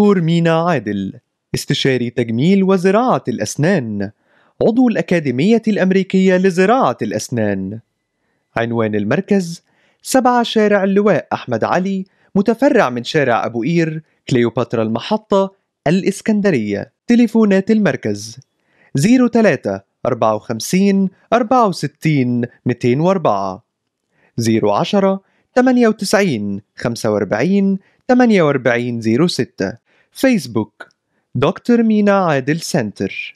دكتور مينا عادل استشاري تجميل وزراعة الأسنان عضو الأكاديمية الأمريكية لزراعة الأسنان عنوان المركز سبعة شارع اللواء أحمد علي متفرع من شارع أبو قير كليوباترا المحطة الإسكندرية تليفونات المركز 03 54 64 204 010 98 45 48 06 فيسبوك دكتور مينا عادل سنتر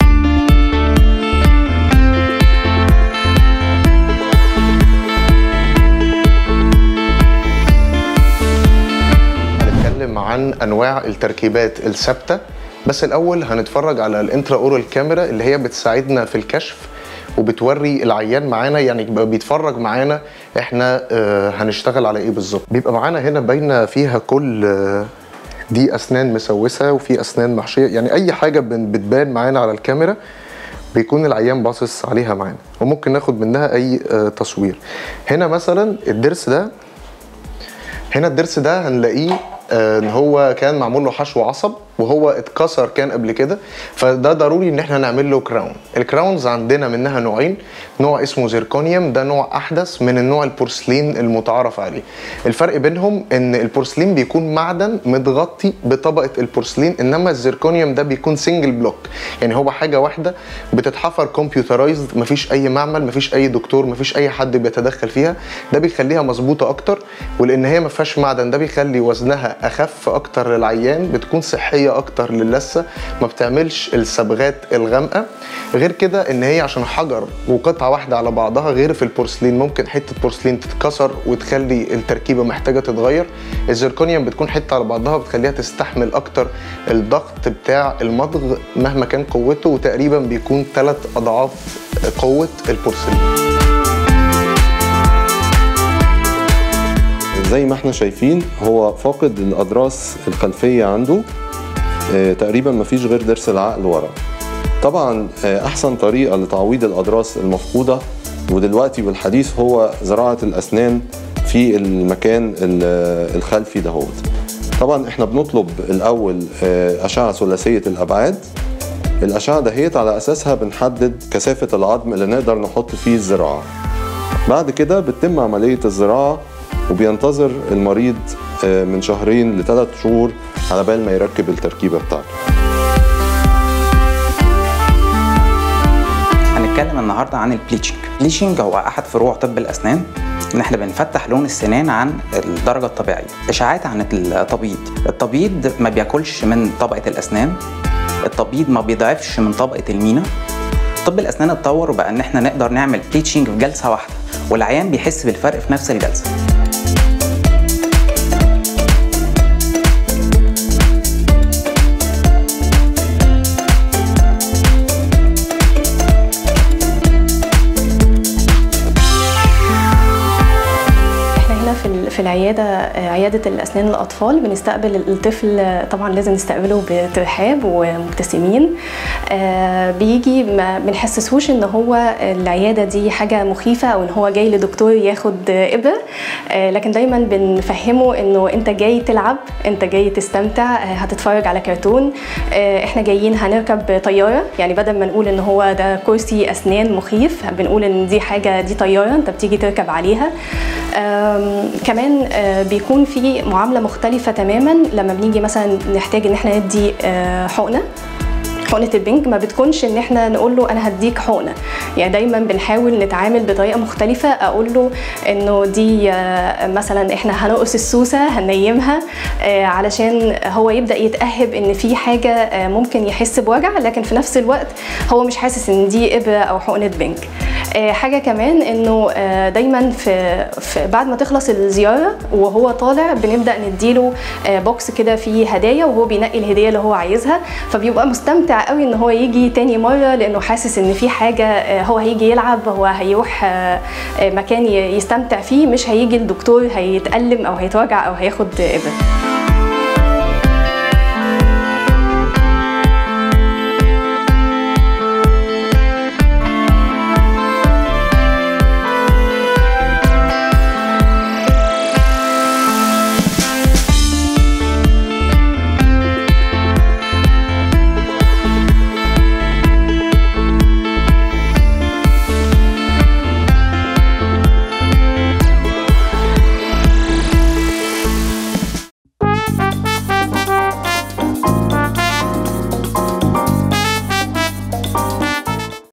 هنتكلم عن انواع التركيبات الثابته بس الاول هنتفرج على الانترا اورال كاميرا اللي هي بتساعدنا في الكشف وبتوري العيان معانا يعني يبقى بيتفرج معانا احنا آه، هنشتغل على ايه بالظبط بيبقى معانا هنا باينه فيها كل آه، دي اسنان مسوسه وفي اسنان محشيه يعني اي حاجه بن- بتبان معانا على الكاميرا بيكون العيان باصص عليها معانا وممكن ناخد منها اي آه، تصوير هنا مثلا الضرس ده هنا الضرس ده هنلاقيه آه، ان هو كان معمول له حشو عصب وهو اتكسر كان قبل كده فده ضروري ان احنا نعمل له كراون الكراونز عندنا منها نوعين نوع اسمه زيركونيوم ده نوع احدث من النوع البورسلين المتعارف عليه الفرق بينهم ان البورسلين بيكون معدن متغطي بطبقه البورسلين انما الزيركونيوم ده بيكون سنجل بلوك يعني هو حاجه واحده بتتحفر كمبيوترايزد مفيش اي معمل مفيش اي دكتور مفيش اي حد بيتدخل فيها ده بيخليها مظبوطه اكتر ولان هي ما فيهاش معدن ده بيخلي وزنها اخف اكتر للعيان بتكون صحيه اكتر للثه ما بتعملش الصبغات الغامقه غير كده ان هي عشان حجر وقطعه واحده على بعضها غير في البورسلين ممكن حته بورسلين تتكسر وتخلي التركيبه محتاجه تتغير الزركونيوم بتكون حته على بعضها بتخليها تستحمل اكتر الضغط بتاع المضغ مهما كان قوته وتقريبا بيكون ثلاث اضعاف قوه البورسلين زي ما احنا شايفين هو فاقد الاضراس الخلفيه عنده آه، تقريبا مفيش غير ضرس العقل ورا طبعا آه، احسن طريقه لتعويض الاضراس المفقوده ودلوقتي بالحديث هو زراعه الاسنان في المكان ال- الخلفي دهوت طبعا احنا بنطلب الاول آه، اشعه ثلاثيه الابعاد الاشعه دهيت على اساسها بنحدد كثافه العظم اللي نقدر نحط فيه الزراعه بعد كده بتتم عملية الزراعة وبينتظر المريض آه، من شهرين لثلاث شهور على بال ما يركب التركيبة بتاعته هنتكلم النهارده عن البليتشنج البليتشنج هو احد فروع طب الاسنان ان احنا بنفتح لون السنان عن الدرجه الطبيعيه اشاعات عن التبييض التبييض ما بياكلش من طبقه الاسنان التبييض ما بيضعفش من طبقه المينا طب الاسنان اتطور وبقى ان احنا نقدر نعمل بليتشنج في جلسه واحده والعيان بيحس بالفرق في نفس الجلسه احنا هنا في ال- في العياده آه، عياده الاسنان الاطفال بنستقبل الطفل آه، طبعا لازم نستقبله بترحاب ومبتسمين آه، بيجي ما بنحسسهوش ان هو العياده دي حاجه مخيفه او ان هو جاي لدكتور ياخد آه، ابره آه، لكن دايما بنفهمه انه انت جاي تلعب انت جاي تستمتع آه، هتتفرج على كرتون آه، احنا جايين هنركب طياره يعني بدل ما نقول ان هو ده كرسي اسنان مخيف بنقول ان دي حاجه دي طياره انت بتيجي تركب عليها آم، كمان آه، بيكون في معامله مختلفه تماما لما بنيجي مثلا نحتاج ان احنا ندي آه، حقنه حقنه البنج ما بتكونش ان احنا نقول له انا هديك حقنه يعني دايما بنحاول نتعامل بطريقه مختلفه اقول له انه دي آه، مثلا احنا هنقص السوسه هنيمها آه، علشان هو يبدا يتاهب ان في حاجه آه، ممكن يحس بوجع لكن في نفس الوقت هو مش حاسس ان دي ابره او حقنه بنج آه، حاجه كمان انه آه، دايما في, في بعد ما تخلص الزياره وهو طالع بنبدا نديله آه، بوكس كده فيه هدايا وهو بينقي الهديه اللي هو عايزها فبيبقى مستمتع قوي ان هو يجي تاني مره لانه حاسس ان في حاجه آه، هو هيجي يلعب هو هيروح آه، آه، مكان ي- يستمتع فيه مش هيجي الدكتور هيتألم او هيتوجع او هياخد ابره